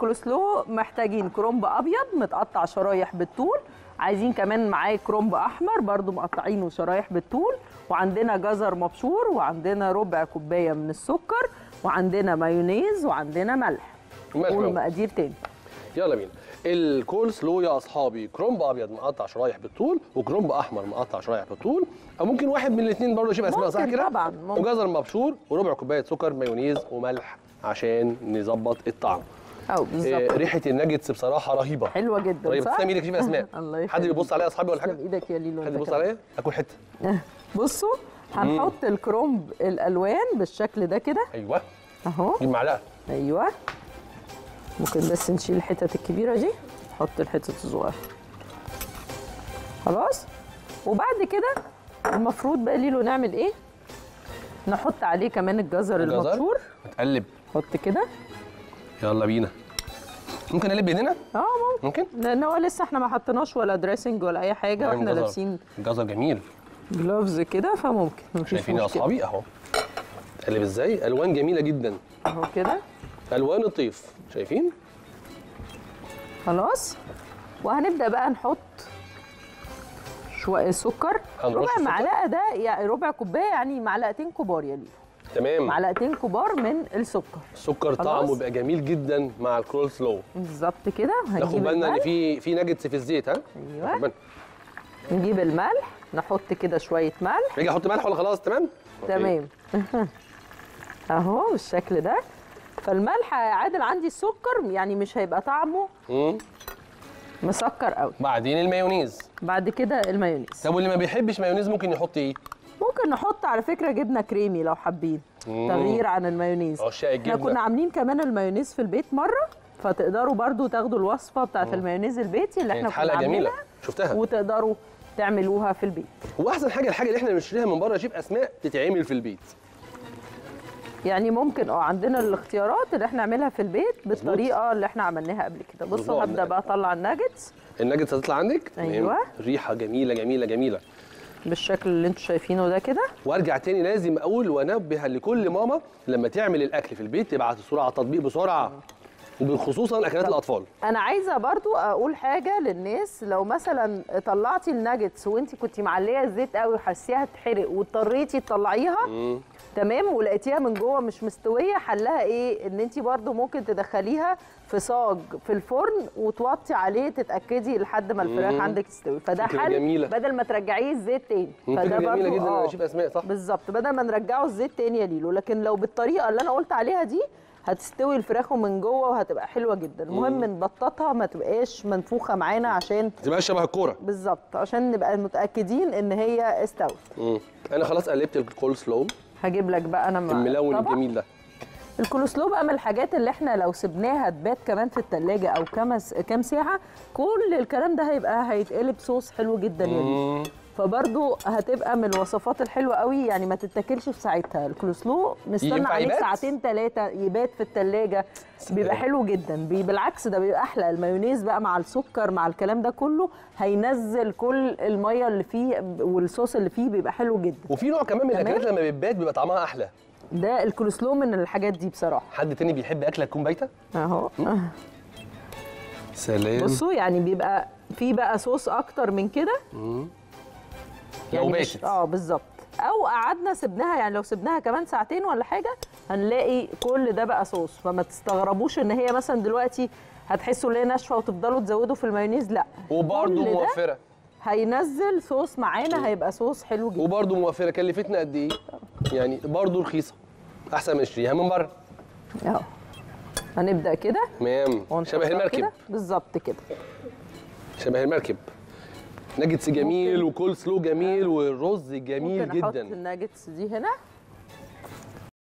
الكول سلو محتاجين كرومب ابيض متقطع شرايح بالطول عايزين كمان معاه كرومب احمر برضو مقطعينه شرايح بالطول وعندنا جزر مبشور وعندنا ربع كوبايه من السكر وعندنا مايونيز وعندنا ملح وملح قولوا بقى. مقادير تاني يلا بينا الكول سلو يا اصحابي كرومب ابيض مقطع شرايح بالطول وكرومب احمر مقطع شرايح بالطول او ممكن واحد من الاثنين برضه يشوف اسماء صح ممكن كده طبعاً، ممكن. وجزر مبشور وربع كوبايه سكر مايونيز وملح عشان نظبط الطعم او آه بالظبط ريحه الناجتس بصراحه رهيبه حلوه جدا طيب صح؟ تسلم ايدك شوف اسماء الله يخليك حد بيبص عليا يا اصحابي ولا حاجه تسلم ايدك يا ليلو حد أنت بيبص كمان. عليا اكل حته بصوا هنحط الكرومب الالوان بالشكل ده كده ايوه اهو جيب معلقه ايوه ممكن بس نشيل الحتت الكبيره دي نحط الحتت الصغيره خلاص وبعد كده المفروض بقى ليلو نعمل ايه نحط عليه كمان الجزر الجزر. المبشور نتقلب نحط كده يلا بينا ممكن نقلب بايدينا اه ممكن ممكن لان هو لسه احنا ما حطيناش ولا دريسنج ولا اي حاجه واحنا جزر. لابسين الجزر جميل جلوفز كده فممكن مفيش شايفين يا مشكلة. اصحابي اهو تقلب ازاي الوان جميله جدا اهو كده الوان الطيف شايفين خلاص وهنبدا بقى نحط شويه سكر هنرش ربع سكر؟ معلقه ده يعني ربع كوبايه يعني معلقتين كبار يا ليلو تمام معلقتين كبار من السكر السكر خلاص. طعمه بيبقى جميل جدا مع الكرول سلو بالظبط كده ناخد هنجيب بالنا ان الملح في في ناجتس في الزيت ها أيوة. ناخد بالنا. نجيب الملح نحط كده شويه ملح اجي احط ملح ولا خلاص تمام أوكي. تمام اهو بالشكل ده فالملح يا عادل عندي السكر يعني مش هيبقى طعمه مم. مسكر قوي بعدين المايونيز بعد كده المايونيز طب واللي ما بيحبش مايونيز ممكن يحط ايه ممكن نحط على فكره جبنه كريمي لو حابين مم. تغيير عن المايونيز عشاق احنا الجبنة. كنا عاملين كمان المايونيز في البيت مره فتقدروا برضو تاخدوا الوصفه بتاعت المايونيز البيتي اللي احنا كانت كنا حلقه جميله عاملينها شفتها وتقدروا تعملوها في البيت واحسن حاجه الحاجه اللي احنا بنشتريها من بره شيف اسماء تتعمل في البيت يعني ممكن اه عندنا الاختيارات اللي احنا نعملها في البيت بالطريقه اللي احنا عملناها قبل كده بصوا بالظبط. هبدا بقى اطلع الناجتس الناجتس هتطلع عندك تمام. أيوة. ريحه جميله جميله جميله بالشكل اللي انتوا شايفينه ده كده وارجع تاني لازم اقول وانبه لكل ماما لما تعمل الاكل في البيت تبعت الصوره على التطبيق بسرعه وخصوصا اكلات الاطفال انا عايزه برضو اقول حاجه للناس لو مثلا طلعتي الناجتس وانت كنتي معليه الزيت قوي وحسيها تحرق واضطريتي تطلعيها تمام ولقيتيها من جوه مش مستويه حلها ايه ان انت برضو ممكن تدخليها في صاج في الفرن وتوطي عليه تتاكدي لحد ما الفراخ مم. عندك تستوي فده فكرة حل جميلة. بدل ما ترجعيه الزيت تاني فكره جميله برضو جدا آه. يا شيف اسماء صح بالظبط بدل ما نرجعه الزيت تاني يا ليلو لكن لو بالطريقه اللي انا قلت عليها دي هتستوي الفراخ من جوه وهتبقى حلوه جدا المهم نبططها ما تبقاش منفوخه معانا عشان تبقى شبه الكوره بالظبط عشان نبقى متاكدين ان هي استوت مم. انا خلاص قلبت الكول سلو هجيب لك بقى انا مع الملون طبق. الجميل ده الكولسلو بقى من الحاجات اللي احنا لو سبناها تبات كمان في التلاجة او كام كام ساعه كل الكلام ده هيبقى هيتقلب صوص حلو جدا يا ليلو مم. فبرضو هتبقى من الوصفات الحلوه قوي يعني ما تتاكلش في ساعتها الكولسلو نستنى ينفع عليه يبات؟ ساعتين ثلاثه يبات في الثلاجه بيبقى حلو جدا بي- بالعكس ده بيبقى احلى المايونيز بقى مع السكر مع الكلام ده كله هينزل كل الميه اللي فيه والصوص اللي فيه بيبقى حلو جدا وفي نوع كمان من تمام. الاكلات لما بتبات بيبقى طعمها احلى ده الكولسلو من الحاجات دي بصراحه حد تاني بيحب اكله تكون بايته اهو سلام بصوا يعني بيبقى في بقى صوص اكتر من كده لو مش- باتت اه بالظبط او قعدنا سبناها يعني لو سبناها كمان ساعتين ولا حاجه هنلاقي كل ده بقى صوص فما تستغربوش ان هي مثلا دلوقتي هتحسوا ان هي ناشفه وتفضلوا تزودوا في المايونيز لا وبرده كل ده موفره هينزل صوص معانا هيبقى صوص حلو جدا وبرده موفره كلفتنا قد ايه يعني برده رخيصه احسن من نشتريها من بره اهو هنبدا كده تمام ونحطها شبه المركب كده. بالظبط كده شبه المركب ناجتس جميل وكول سلو جميل والرز جميل ممكن احط جدا الناجتس دي هنا